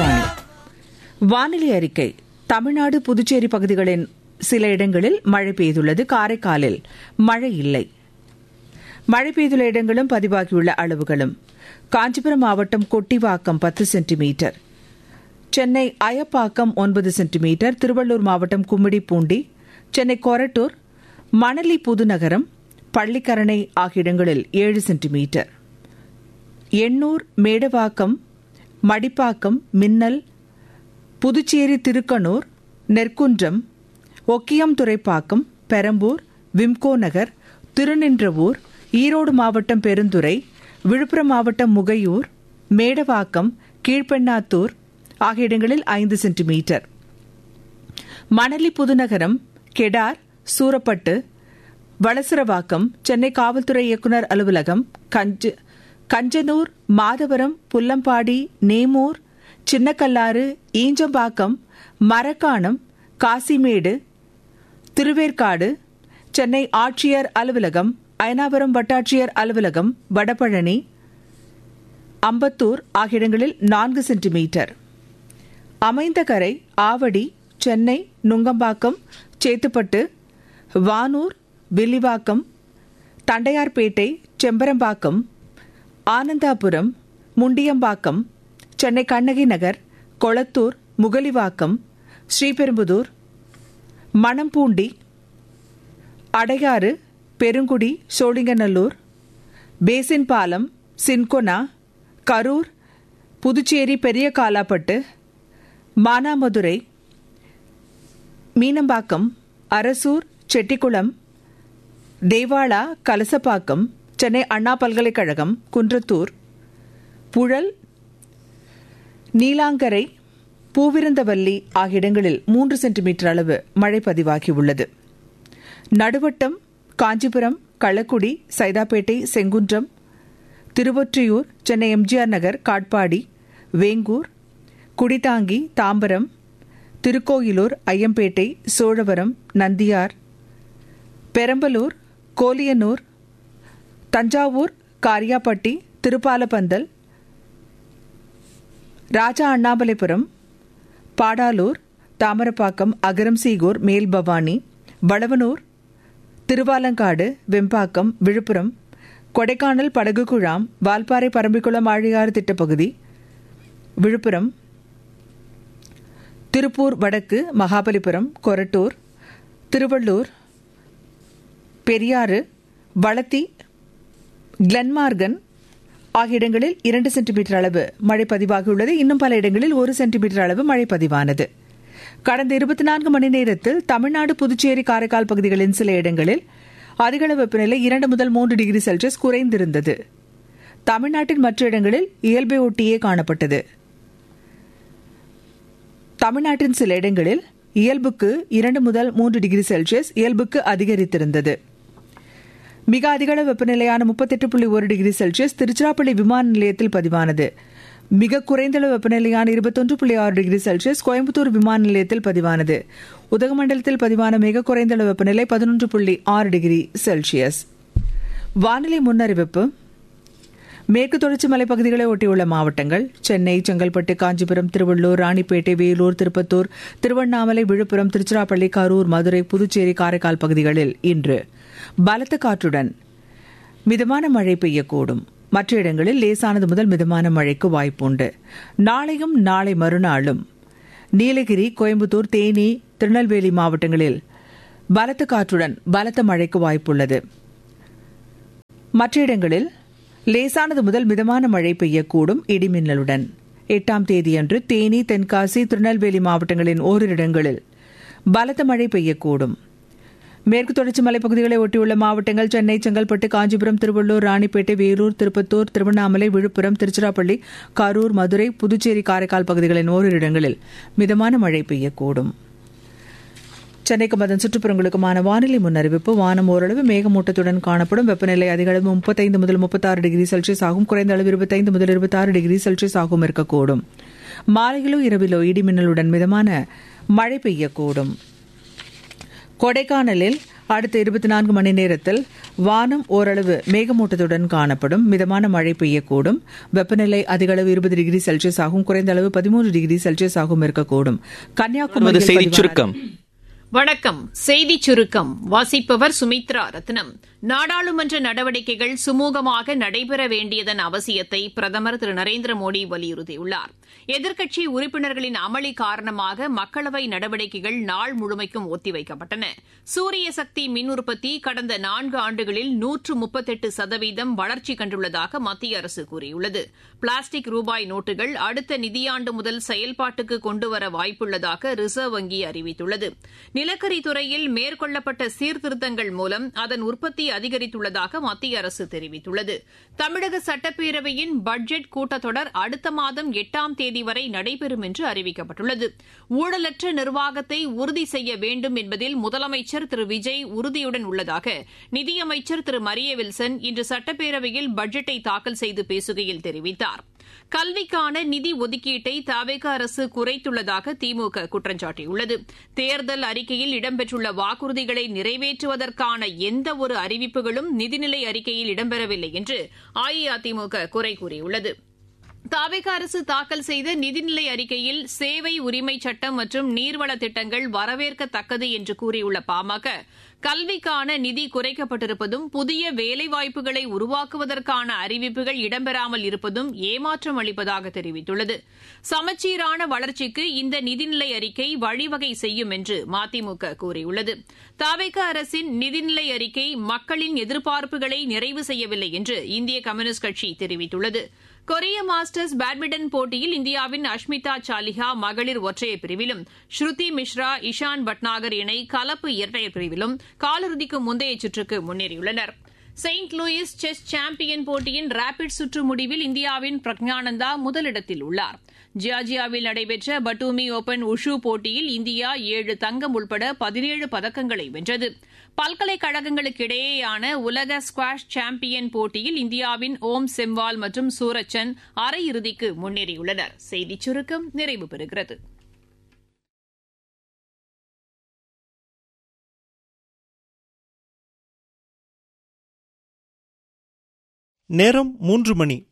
ஆகாஷ்வாணி வானிலை அறிக்கை தமிழ்நாடு புதுச்சேரி பகுதிகளின் சில இடங்களில் மழை பெய்துள்ளது காரைக்காலில் மழை இல்லை மழை பெய்துள்ள இடங்களும் பதிவாகியுள்ள அளவுகளும் காஞ்சிபுரம் மாவட்டம் கொட்டிவாக்கம் பத்து சென்டிமீட்டர் சென்னை அயப்பாக்கம் ஒன்பது சென்டிமீட்டர் திருவள்ளூர் மாவட்டம் கும்மிடிப்பூண்டி சென்னை கொரட்டூர் மணலி புதுநகரம் பள்ளிக்கரணை ஆகிய இடங்களில் ஏழு சென்டிமீட்டர் எண்ணூர் மேடவாக்கம் மடிப்பாக்கம் மின்னல் புதுச்சேரி திருக்கனூர் நெற்குன்றம் ஒக்கியம் துறைப்பாக்கம் பெரம்பூர் விம்கோ நகர் திருநின்றவூர் ஈரோடு மாவட்டம் பெருந்துறை விழுப்புரம் மாவட்டம் முகையூர் மேடவாக்கம் கீழ்பெண்ணாத்தூர் ஆகிய இடங்களில் ஐந்து சென்டிமீட்டர் மணலி புதுநகரம் கெடார் சூரப்பட்டு வளசரவாக்கம் சென்னை காவல்துறை இயக்குநர் அலுவலகம் கஞ்ச கஞ்சனூர் மாதவரம் புல்லம்பாடி நேமூர் சின்னக்கல்லாறு ஈஞ்சம்பாக்கம் மரக்காணம் காசிமேடு திருவேற்காடு சென்னை ஆட்சியர் அலுவலகம் அயனாபுரம் வட்டாட்சியர் அலுவலகம் வடபழனி அம்பத்தூர் ஆகிய இடங்களில் நான்கு சென்டிமீட்டர் அமைந்தகரை ஆவடி சென்னை நுங்கம்பாக்கம் சேத்துப்பட்டு வானூர் வில்லிவாக்கம் தண்டையார்பேட்டை செம்பரம்பாக்கம் ஆனந்தாபுரம் முண்டியம்பாக்கம் சென்னை கண்ணகி நகர் கொளத்தூர் முகலிவாக்கம் ஸ்ரீபெரும்புதூர் மணம்பூண்டி அடையாறு பெருங்குடி சோழிங்கநல்லூர் பேசின் பாலம் சின்கொனா கரூர் புதுச்சேரி பெரிய காலாப்பட்டு மானாமதுரை மீனம்பாக்கம் அரசூர் செட்டிக்குளம் தேவாளா கலசப்பாக்கம் சென்னை அண்ணா பல்கலைக்கழகம் குன்றத்தூர் புழல் நீலாங்கரை பூவிருந்தவல்லி ஆகிய இடங்களில் மூன்று சென்டிமீட்டர் அளவு மழை பதிவாகியுள்ளது நடுவட்டம் காஞ்சிபுரம் களக்குடி சைதாப்பேட்டை செங்குன்றம் திருவொற்றியூர் சென்னை எம்ஜிஆர் நகர் காட்பாடி வேங்கூர் குடிதாங்கி தாம்பரம் திருக்கோயிலூர் ஐயம்பேட்டை சோழவரம் நந்தியார் பெரம்பலூர் கோலியனூர் தஞ்சாவூர் காரியாப்பட்டி திருப்பாலப்பந்தல் ராஜா அண்ணாமலைபுரம் பாடாலூர் தாமரப்பாக்கம் அகரம்சீகூர் மேல்பவானி வளவனூர் திருவாலங்காடு வெம்பாக்கம் விழுப்புரம் கொடைக்கானல் படகு குழாம் வால்பாறை பரம்பிக்குளம் ஆழியாறு திட்டப்பகுதி விழுப்புரம் திருப்பூர் வடக்கு மகாபலிபுரம் கொரட்டூர் திருவள்ளூர் பெரியாறு வளத்தி கிளன்மார்கன் ஆகிய இடங்களில் இரண்டு சென்டிமீட்டர் அளவு மழை பதிவாகியுள்ளது இன்னும் பல இடங்களில் ஒரு சென்டிமீட்டர் அளவு மழை பதிவானது கடந்த இருபத்தி நான்கு மணி நேரத்தில் தமிழ்நாடு புதுச்சேரி காரைக்கால் பகுதிகளின் சில இடங்களில் அதிகளவு வெப்பநிலை இரண்டு முதல் மூன்று டிகிரி செல்சியஸ் குறைந்திருந்தது தமிழ்நாட்டின் மற்ற இடங்களில் இயல்பை ஒட்டியே காணப்பட்டது தமிழ்நாட்டின் சில இடங்களில் இயல்புக்கு இரண்டு முதல் மூன்று டிகிரி செல்சியஸ் இயல்புக்கு அதிகரித்திருந்தது மிக அதிகளவு வெப்பநிலையான முப்பத்தெட்டு புள்ளி ஒரு டிகிரி செல்சியஸ் திருச்சிராப்பள்ளி விமான நிலையத்தில் பதிவானது மிக குறைந்தளவு வெப்பநிலையான இருபத்தொன்று புள்ளி ஆறு டிகிரி செல்சியஸ் கோயம்புத்தூர் விமான நிலையத்தில் பதிவானது உதகமண்டலத்தில் பதிவான மிக குறைந்தளவு வெப்பநிலை பதினொன்று புள்ளி ஆறு டிகிரி செல்சியஸ் வானிலை முன்னறிவிப்பு மேற்கு தொடர்ச்சி மலைப்பகுதிகளை ஒட்டியுள்ள மாவட்டங்கள் சென்னை செங்கல்பட்டு காஞ்சிபுரம் திருவள்ளூர் ராணிப்பேட்டை வேலூர் திருப்பத்தூர் திருவண்ணாமலை விழுப்புரம் திருச்சிராப்பள்ளி கரூர் மதுரை புதுச்சேரி காரைக்கால் பகுதிகளில் இன்று பலத்த காற்றுடன் மிதமான மழை பெய்யக்கூடும் மற்ற இடங்களில் லேசானது முதல் மிதமான மழைக்கு வாய்ப்புண்டு நாளையும் நாளை மறுநாளும் நீலகிரி கோயம்புத்தூர் தேனி திருநெல்வேலி மாவட்டங்களில் பலத்த காற்றுடன் பலத்த மழைக்கு வாய்ப்புள்ளது மற்ற இடங்களில் லேசானது முதல் மிதமான மழை பெய்யக்கூடும் இடிமின்னலுடன் எட்டாம் தேதியன்று தேனி தென்காசி திருநெல்வேலி மாவட்டங்களின் ஓரிரு இடங்களில் பலத்த மழை பெய்யக்கூடும் மேற்கு தொடர்ச்சி மலைப்பகுதிகளை ஒட்டியுள்ள மாவட்டங்கள் சென்னை செங்கல்பட்டு காஞ்சிபுரம் திருவள்ளூர் ராணிப்பேட்டை வேலூர் திருப்பத்தூர் திருவண்ணாமலை விழுப்புரம் திருச்சிராப்பள்ளி கரூர் மதுரை புதுச்சேரி காரைக்கால் பகுதிகளின் ஓரிரு இடங்களில் மிதமான மழை பெய்யக்கூடும் சென்னைக்கும் அதன் சுற்றுப்புறங்களுக்குமான வானிலை முன்னறிவிப்பு வானம் ஓரளவு மேகமூட்டத்துடன் காணப்படும் வெப்பநிலை அதிக அளவு முப்பத்தைந்து முதல் முப்பத்தாறு டிகிரி செல்சியஸ் ஆகும் குறைந்த அளவு இருபத்தைந்து முதல் இருபத்தாறு டிகிரி செல்சியஸ் ஆகும் இருக்கக்கூடும் மாலையிலோ இரவிலோ இடிமின்னலுடன் மிதமான மழை பெய்யக்கூடும் கொடைக்கானலில் அடுத்த இருபத்தி நான்கு மணி நேரத்தில் வானம் ஓரளவு மேகமூட்டத்துடன் காணப்படும் மிதமான மழை பெய்யக்கூடும் வெப்பநிலை அதிகளவு இருபது டிகிரி செல்சியஸ் ஆகும் குறைந்த அளவு பதிமூன்று டிகிரி செல்சியஸ் ஆகும் இருக்கக்கூடும் வருவது செய்தி கன்னியாகுமரி சுருக்கம் வணக்கம் செய்தி சுருக்கம் வாசிப்பவர் சுமித்ரா ரத்னம் நாடாளுமன்ற நடவடிக்கைகள் சுமூகமாக நடைபெற வேண்டியதன் அவசியத்தை பிரதமர் திரு நரேந்திர மோடி வலியுறுத்தியுள்ளார் எதிர்க்கட்சி உறுப்பினர்களின் அமளி காரணமாக மக்களவை நடவடிக்கைகள் நாள் முழுமைக்கும் ஒத்திவைக்கப்பட்டன சூரிய சக்தி மின் உற்பத்தி கடந்த நான்கு ஆண்டுகளில் நூற்று முப்பத்தெட்டு சதவீதம் வளர்ச்சி கண்டுள்ளதாக மத்திய அரசு கூறியுள்ளது பிளாஸ்டிக் ரூபாய் நோட்டுகள் அடுத்த நிதியாண்டு முதல் செயல்பாட்டுக்கு கொண்டுவர வாய்ப்புள்ளதாக ரிசர்வ் வங்கி அறிவித்துள்ளது நிலக்கரி துறையில் மேற்கொள்ளப்பட்ட சீர்திருத்தங்கள் மூலம் அதன் உற்பத்தி அதிகரித்துள்ளதாக மத்திய அரசு தெரிவித்துள்ளது தமிழக சட்டப்பேரவையின் பட்ஜெட் கூட்டத்தொடர் அடுத்த மாதம் எட்டாம் தேதி வரை நடைபெறும் என்று அறிவிக்கப்பட்டுள்ளது ஊழலற்ற நிர்வாகத்தை உறுதி செய்ய வேண்டும் என்பதில் முதலமைச்சர் திரு விஜய் உறுதியுடன் உள்ளதாக நிதியமைச்சர் திரு மரிய வில்சன் இன்று சட்டப்பேரவையில் பட்ஜெட்டை தாக்கல் செய்து பேசுகையில் தெரிவித்தார் கல்விக்கான நிதி ஒதுக்கீட்டை தவேக அரசு குறைத்துள்ளதாக திமுக குற்றம் சாட்டியுள்ளது தேர்தல் அறிக்கையில் இடம்பெற்றுள்ள வாக்குறுதிகளை நிறைவேற்றுவதற்கான எந்த ஒரு அறிவிப்புகளும் நிதிநிலை அறிக்கையில் இடம்பெறவில்லை என்று அஇஅதிமுக குறை கூறியுள்ளது தாவேக அரசு தாக்கல் செய்த நிதிநிலை அறிக்கையில் சேவை உரிமை சட்டம் மற்றும் நீர்வள திட்டங்கள் வரவேற்கத்தக்கது என்று கூறியுள்ள பாமக கல்விக்கான நிதி குறைக்கப்பட்டிருப்பதும் புதிய வேலைவாய்ப்புகளை உருவாக்குவதற்கான அறிவிப்புகள் இடம்பெறாமல் இருப்பதும் ஏமாற்றம் அளிப்பதாக தெரிவித்துள்ளது சமச்சீரான வளர்ச்சிக்கு இந்த நிதிநிலை அறிக்கை வழிவகை செய்யும் என்று மதிமுக கூறியுள்ளது தாவேக அரசின் நிதிநிலை அறிக்கை மக்களின் எதிர்பார்ப்புகளை நிறைவு செய்யவில்லை என்று இந்திய கம்யூனிஸ்ட் கட்சி தெரிவித்துள்ளது கொரிய மாஸ்டர்ஸ் பேட்மிண்டன் போட்டியில் இந்தியாவின் அஷ்மிதா சாலிஹா மகளிர் ஒற்றையர் பிரிவிலும் ஸ்ருதி மிஸ்ரா இஷான் பட்நாகர் இணை கலப்பு இரட்டையர் பிரிவிலும் காலிறுதிக்கு முந்தைய சுற்றுக்கு முன்னேறியுள்ளனர் செயின்ட் லூயிஸ் செஸ் சாம்பியன் போட்டியின் ரேபிட் சுற்று முடிவில் இந்தியாவின் பிரக்ஞானந்தா முதலிடத்தில் உள்ளார் ஜியார்ஜியாவில் நடைபெற்ற பட்டூமி ஓபன் உஷு போட்டியில் இந்தியா ஏழு தங்கம் உட்பட பதினேழு பதக்கங்களை வென்றது பல்கலைக்கழகங்களுக்கு இடையேயான உலக ஸ்குவாஷ் சாம்பியன் போட்டியில் இந்தியாவின் ஓம் செம்வால் மற்றும் சூரச்சன் அரையிறுதிக்கு முன்னேறியுள்ளனர் செய்திச் சுருக்கம் நிறைவு பெறுகிறது நேரம் மூன்று மணி